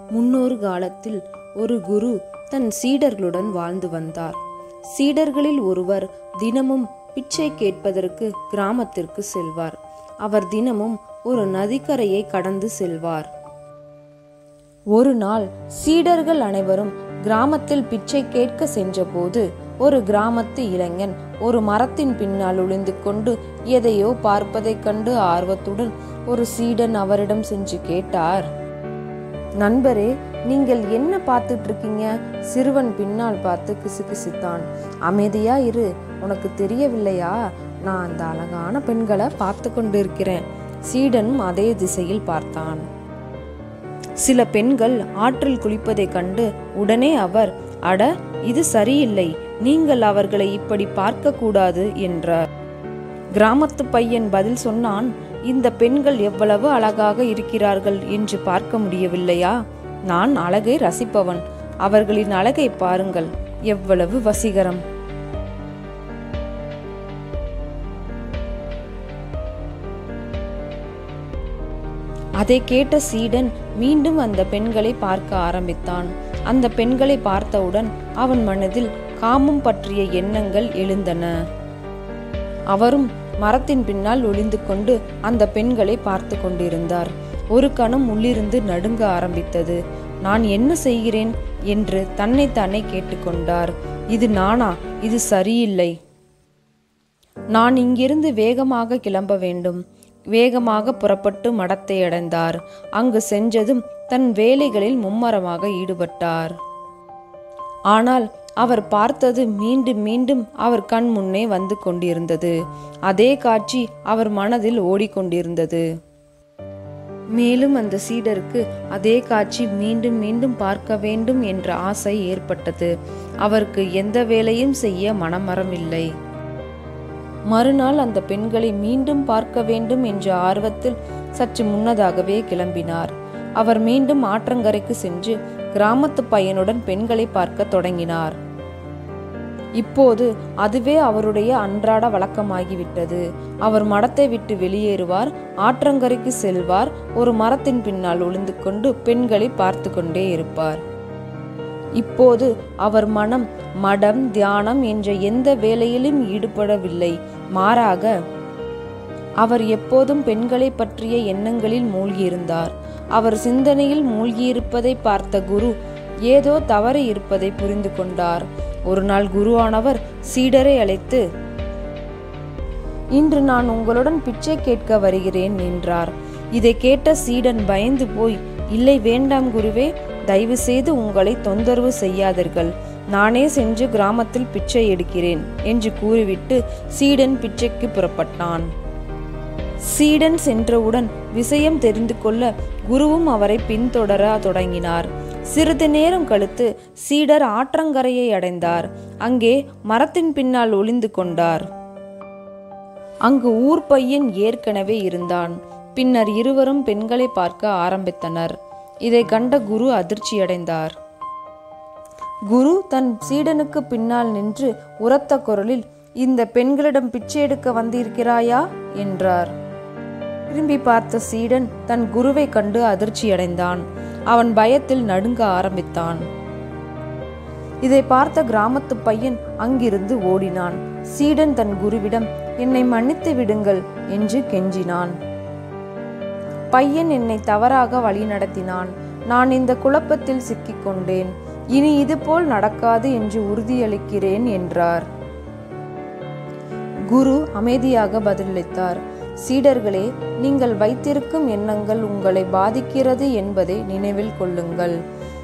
முன்னொரு காலத்தில் ஒரு குரு தன் சீடர்களுடன் வாழ்ந்து வந்தார் சீடர்களில் ஒருவர் தினமும் பிச்சை கேட்பதற்கு கிராமத்திற்கு செல்வார் அவர் தினமும் ஒரு நதிக்கரையை கடந்து செல்வார் ஒரு நாள் சீடர்கள் அனைவரும் கிராமத்தில் பிச்சை கேட்க சென்றபோது ஒரு கிராமத்து இளைஞன் ஒரு மரத்தின் பின்னால் ஒளிந்து கொண்டு எதையோ பார்ப்பதைக் கண்டு ஆர்வத்துடன் ஒரு சீடன் அவரிடம் சென்று கேட்டார் நண்பரே நீங்கள் என்ன பார்த்துட்டு இருக்கீங்க சிறுவன் பின்னால் பார்த்து கிசுகிசுத்தான் அமைதியா இரு உனக்கு தெரியவில்லையா நான் அந்த அழகான பெண்களை பார்த்து கொண்டிருக்கிறேன் சீடனும் அதே திசையில் பார்த்தான் சில பெண்கள் ஆற்றில் குளிப்பதைக் கண்டு உடனே அவர் அட இது சரியில்லை நீங்கள் அவர்களை இப்படி பார்க்க கூடாது என்றார் கிராமத்து பையன் பதில் சொன்னான் இந்த பெண்கள் எவ்வளவு அழகாக இருக்கிறார்கள் என்று பார்க்க முடியவில்லையா நான் அழகை ரசிப்பவன் அவர்களின் அழகை பாருங்கள் எவ்வளவு வசீகரம் அதை கேட்ட சீடன் மீண்டும் அந்த பெண்களை பார்க்க ஆரம்பித்தான் அந்த பெண்களை பார்த்தவுடன் அவன் மனதில் காமம் பற்றிய எண்ணங்கள் எழுந்தன அவரும் மரத்தின் பின்னால் ஒளிந்து கொண்டு அந்த பெண்களை பார்த்து கொண்டிருந்தார் ஒரு கணம் உள்ளிருந்து நடுங்க ஆரம்பித்தது நான் என்ன செய்கிறேன் என்று தன்னைத்தானே கேட்டுக்கொண்டார் இது நானா இது சரியில்லை நான் இங்கிருந்து வேகமாக கிளம்ப வேண்டும் வேகமாக புறப்பட்டு மடத்தை அடைந்தார் அங்கு சென்றதும் தன் வேலைகளில் மும்மரமாக ஈடுபட்டார் ஆனால் அவர் பார்த்தது மீண்டும் மீண்டும் அவர் கண் முன்னே வந்து கொண்டிருந்தது அதே காட்சி அவர் மனதில் ஓடிக்கொண்டிருந்தது மேலும் அந்த சீடருக்கு அதே காட்சி மீண்டும் மீண்டும் பார்க்க வேண்டும் என்ற ஆசை ஏற்பட்டது அவருக்கு எந்த வேலையும் செய்ய மனமரமில்லை மறுநாள் அந்த பெண்களை மீண்டும் பார்க்க வேண்டும் என்ற ஆர்வத்தில் சற்று முன்னதாகவே கிளம்பினார் அவர் மீண்டும் ஆற்றங்கரைக்கு சென்று கிராமத்து பையனுடன் பெண்களை பார்க்க தொடங்கினார் இப்போது அதுவே அவருடைய அன்றாட வழக்கமாகிவிட்டது அவர் மடத்தை விட்டு வெளியேறுவார் ஆற்றங்கரைக்கு செல்வார் ஒரு மரத்தின் பின்னால் ஒளிந்து கொண்டு பெண்களை பார்த்து கொண்டே இருப்பார் இப்போது அவர் மனம் மடம் தியானம் என்ற எந்த வேலையிலும் ஈடுபடவில்லை மாறாக அவர் எப்போதும் பெண்களை பற்றிய எண்ணங்களில் மூழ்கியிருந்தார் அவர் சிந்தனையில் மூழ்கியிருப்பதை பார்த்த குரு ஏதோ தவறு இருப்பதை புரிந்து கொண்டார் ஒரு நாள் குருவானவர் சீடரை அழைத்து இன்று நான் உங்களுடன் பிச்சை கேட்க வருகிறேன் என்றார் இதை கேட்ட சீடன் பயந்து போய் இல்லை வேண்டாம் குருவே தயவு செய்து உங்களை தொந்தரவு செய்யாதீர்கள் நானே சென்று கிராமத்தில் பிச்சை எடுக்கிறேன் என்று கூறிவிட்டு சீடன் பிச்சைக்கு புறப்பட்டான் சீடன் சென்றவுடன் விஷயம் தெரிந்து கொள்ள குருவும் அவரை பின்தொடர தொடங்கினார் சிறிது நேரம் கழித்து சீடர் ஆற்றங்கரையை அடைந்தார் அங்கே மரத்தின் பின்னால் ஒளிந்து கொண்டார் அங்கு ஊர் பையன் ஏற்கனவே இருந்தான் பின்னர் இருவரும் பெண்களை பார்க்க ஆரம்பித்தனர் இதை கண்ட குரு அதிர்ச்சியடைந்தார் குரு தன் சீடனுக்கு பின்னால் நின்று உரத்த குரலில் இந்த பெண்களிடம் பிச்சை எடுக்க வந்திருக்கிறாயா என்றார் திரும்பி பார்த்த சீடன் தன் குருவை கண்டு அதிர்ச்சியடைந்தான் அவன் பயத்தில் நடுங்க ஆரம்பித்தான் இதை பார்த்த கிராமத்து பையன் அங்கிருந்து ஓடினான் சீடன் தன் குருவிடம் என்னை மன்னித்து விடுங்கள் என்று கெஞ்சினான் பையன் என்னை தவறாக வழிநடத்தினான் நான் இந்த குழப்பத்தில் சிக்கிக்கொண்டேன் இனி இதுபோல் நடக்காது என்று உறுதியளிக்கிறேன் என்றார் குரு அமைதியாக பதிலளித்தார் சீடர்களே நீங்கள் வைத்திருக்கும் எண்ணங்கள் உங்களை பாதிக்கிறது என்பதை நினைவில் கொள்ளுங்கள்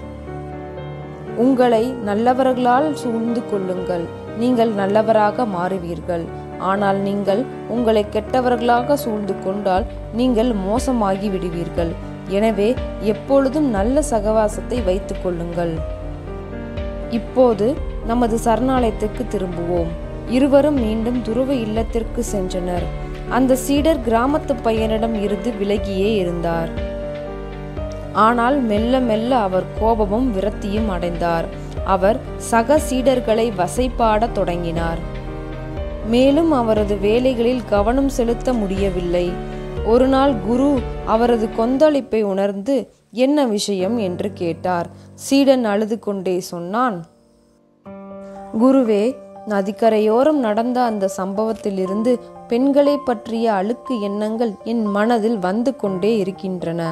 உங்களை நல்லவர்களால் சூழ்ந்து கொள்ளுங்கள் நீங்கள் நல்லவராக மாறுவீர்கள் ஆனால் நீங்கள் உங்களை கெட்டவர்களாக சூழ்ந்து கொண்டால் நீங்கள் மோசமாகி விடுவீர்கள் எனவே எப்பொழுதும் நல்ல சகவாசத்தை வைத்துக் கொள்ளுங்கள் இப்போது நமது சரணாலயத்துக்கு திரும்புவோம் இருவரும் மீண்டும் துருவ இல்லத்திற்கு சென்றனர் அந்த சீடர் கிராமத்து பையனிடம் இருந்து விலகியே இருந்தார் ஆனால் மெல்ல மெல்ல அவர் கோபமும் விரக்தியும் அடைந்தார் அவர் சக சீடர்களை வசைபாடத் தொடங்கினார் மேலும் அவரது வேலைகளில் கவனம் செலுத்த முடியவில்லை ஒரு நாள் குரு அவரது கொந்தளிப்பை உணர்ந்து என்ன விஷயம் என்று கேட்டார் சீடன் அழுது கொண்டே சொன்னான் குருவே நதிக்கரையோரம் நடந்த அந்த சம்பவத்திலிருந்து பெண்களை பற்றிய அழுக்கு எண்ணங்கள் என் மனதில் வந்து கொண்டே இருக்கின்றன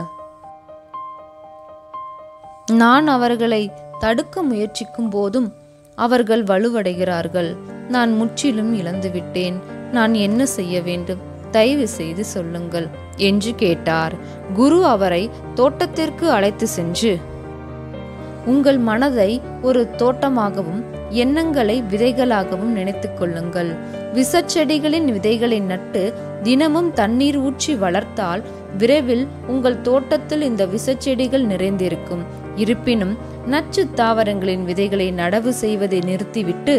நான் அவர்களை தடுக்க முயற்சிக்கும் போதும் அவர்கள் வலுவடைகிறார்கள் நான் முற்றிலும் இழந்துவிட்டேன் நான் என்ன செய்ய வேண்டும் தயவு செய்து சொல்லுங்கள் என்று கேட்டார் குரு அவரை தோட்டத்திற்கு அழைத்து சென்று உங்கள் மனதை ஒரு தோட்டமாகவும் எண்ணங்களை விதைகளாகவும் நினைத்துக் கொள்ளுங்கள் விசச்செடிகளின் விதைகளை நட்டு தினமும் தண்ணீர் ஊற்றி வளர்த்தால் விரைவில் உங்கள் தோட்டத்தில் இந்த விசச்செடிகள் நிறைந்திருக்கும் இருப்பினும் நச்சு தாவரங்களின் விதைகளை நடவு செய்வதை நிறுத்திவிட்டு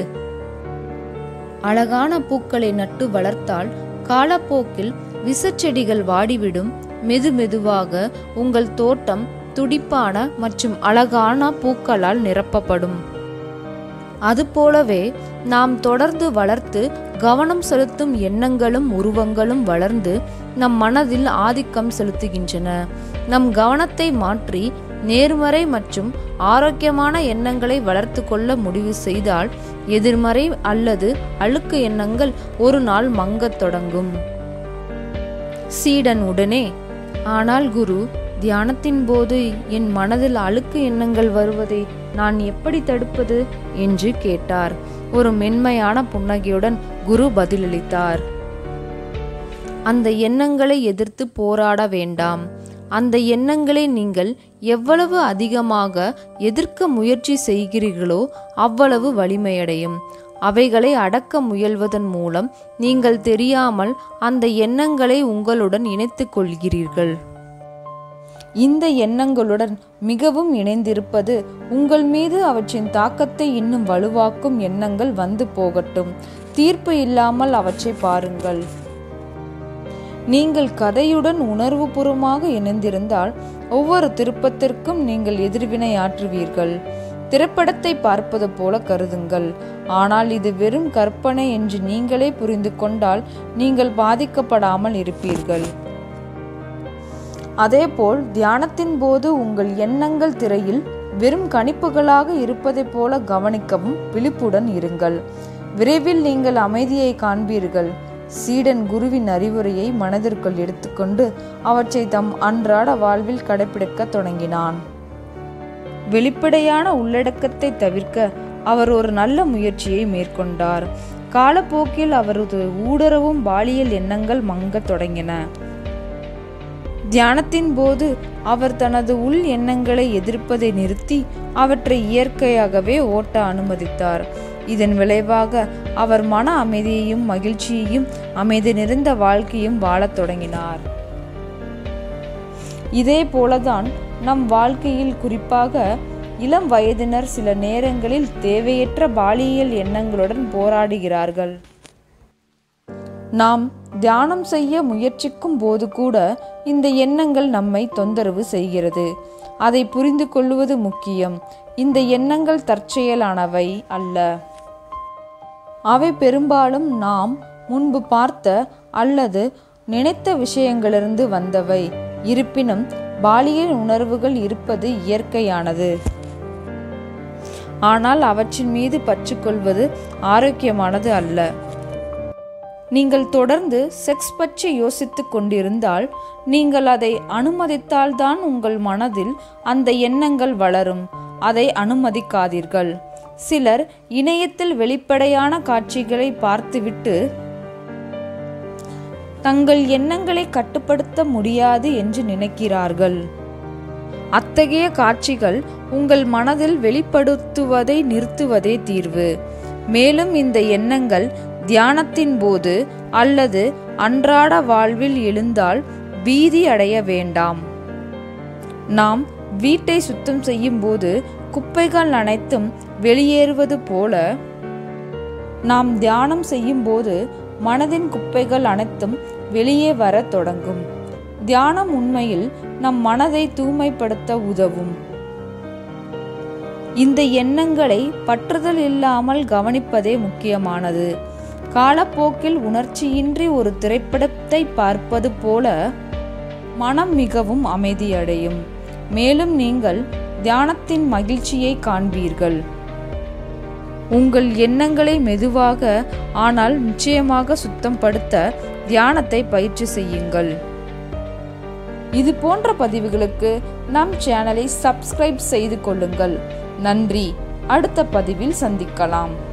அழகான பூக்களை நட்டு வளர்த்தால் காலப்போக்கில் விசச்செடிகள் வாடிவிடும் மெது மெதுவாக உங்கள் தோட்டம் துடிப்பான மற்றும் அழகான பூக்களால் நிரப்பப்படும் அதுபோலவே நாம் தொடர்ந்து வளர்த்து கவனம் செலுத்தும் எண்ணங்களும் உருவங்களும் வளர்ந்து நம் மனதில் ஆதிக்கம் செலுத்துகின்றன நம் கவனத்தை மாற்றி நேர்மறை மற்றும் ஆரோக்கியமான எண்ணங்களை வளர்த்து கொள்ள முடிவு செய்தால் எதிர்மறை அல்லது அழுக்கு எண்ணங்கள் ஒரு நாள் மங்கத் தொடங்கும் சீடன் உடனே ஆனால் குரு தியானத்தின் போது என் மனதில் அழுக்கு எண்ணங்கள் வருவதை நான் எப்படி தடுப்பது என்று கேட்டார் ஒரு மென்மையான புன்னகையுடன் குரு பதிலளித்தார் அந்த எண்ணங்களை எதிர்த்து போராட வேண்டாம் அந்த எண்ணங்களை நீங்கள் எவ்வளவு அதிகமாக எதிர்க்க முயற்சி செய்கிறீர்களோ அவ்வளவு வலிமையடையும் அவைகளை அடக்க முயல்வதன் மூலம் நீங்கள் தெரியாமல் அந்த எண்ணங்களை உங்களுடன் இணைத்துக் கொள்கிறீர்கள் இந்த எண்ணங்களுடன் மிகவும் இணைந்திருப்பது உங்கள் மீது அவற்றின் தாக்கத்தை இன்னும் வலுவாக்கும் எண்ணங்கள் வந்து போகட்டும் தீர்ப்பு இல்லாமல் அவற்றை பாருங்கள் நீங்கள் கதையுடன் உணர்வுபூர்வமாக இணைந்திருந்தால் ஒவ்வொரு திருப்பத்திற்கும் நீங்கள் எதிர்வினை ஆற்றுவீர்கள் திரைப்படத்தை பார்ப்பது போல கருதுங்கள் ஆனால் இது வெறும் கற்பனை என்று நீங்களே புரிந்து கொண்டால் நீங்கள் பாதிக்கப்படாமல் இருப்பீர்கள் அதேபோல் தியானத்தின் போது உங்கள் எண்ணங்கள் திரையில் வெறும் கணிப்புகளாக இருப்பதைப் போல கவனிக்கவும் விழிப்புடன் இருங்கள் விரைவில் நீங்கள் அமைதியை காண்பீர்கள் சீடன் குருவின் அறிவுரையை மனதிற்குள் எடுத்துக்கொண்டு அவற்றை தம் அன்றாட வாழ்வில் கடைபிடிக்கத் தொடங்கினான் வெளிப்படையான உள்ளடக்கத்தை தவிர்க்க அவர் ஒரு நல்ல முயற்சியை மேற்கொண்டார் காலப்போக்கில் அவரது ஊடுருவும் பாலியல் எண்ணங்கள் மங்கத் தொடங்கின தியானத்தின் போது அவர் தனது உள் எண்ணங்களை எதிர்ப்பதை நிறுத்தி அவற்றை இயற்கையாகவே ஓட்ட அனுமதித்தார் இதன் விளைவாக அவர் மன அமைதியையும் மகிழ்ச்சியையும் அமைதி நிறைந்த வாழ்க்கையும் வாழத் தொடங்கினார் இதே போலதான் நம் வாழ்க்கையில் குறிப்பாக இளம் வயதினர் சில நேரங்களில் தேவையற்ற பாலியல் எண்ணங்களுடன் போராடுகிறார்கள் நாம் தியானம் செய்ய முயற்சிக்கும் போது கூட இந்த எண்ணங்கள் நம்மை தொந்தரவு செய்கிறது அதை புரிந்து கொள்வது முக்கியம் இந்த எண்ணங்கள் தற்செயலானவை அல்ல அவை பெரும்பாலும் நாம் முன்பு பார்த்த அல்லது நினைத்த விஷயங்களிலிருந்து வந்தவை இருப்பினும் பாலியல் உணர்வுகள் இருப்பது இயற்கையானது ஆனால் அவற்றின் மீது பற்றுக்கொள்வது ஆரோக்கியமானது அல்ல நீங்கள் தொடர்ந்து செக்ஸ் பற்றி யோசித்துக் கொண்டிருந்தால் நீங்கள் அதை அனுமதித்தால்தான் உங்கள் மனதில் அந்த எண்ணங்கள் வளரும் அதை அனுமதிக்காதீர்கள் சிலர் இணையத்தில் வெளிப்படையான காட்சிகளை பார்த்துவிட்டு தங்கள் எண்ணங்களை கட்டுப்படுத்த முடியாது என்று நினைக்கிறார்கள் அத்தகைய காட்சிகள் உங்கள் மனதில் வெளிப்படுத்துவதை நிறுத்துவதே தீர்வு மேலும் இந்த எண்ணங்கள் தியானத்தின் போது அல்லது அன்றாட வாழ்வில் எழுந்தால் பீதி அடைய வேண்டாம் நாம் வீட்டை சுத்தம் செய்யும் போது குப்பைகள் அனைத்தும் வெளியேறுவது போல நாம் தியானம் செய்யும் போது மனதின் குப்பைகள் அனைத்தும் வெளியே வர தொடங்கும் தியானம் உண்மையில் நம் மனதை தூய்மைப்படுத்த உதவும் இந்த எண்ணங்களை பற்றுதல் இல்லாமல் கவனிப்பதே முக்கியமானது காலப்போக்கில் உணர்ச்சியின்றி ஒரு திரைப்படத்தை பார்ப்பது போல மனம் மிகவும் அமைதியடையும் மேலும் நீங்கள் தியானத்தின் மகிழ்ச்சியை காண்பீர்கள் உங்கள் எண்ணங்களை மெதுவாக ஆனால் நிச்சயமாக சுத்தம் படுத்த தியானத்தை பயிற்சி செய்யுங்கள் இது போன்ற பதிவுகளுக்கு நம் சேனலை சப்ஸ்கிரைப் செய்து கொள்ளுங்கள் நன்றி அடுத்த பதிவில் சந்திக்கலாம்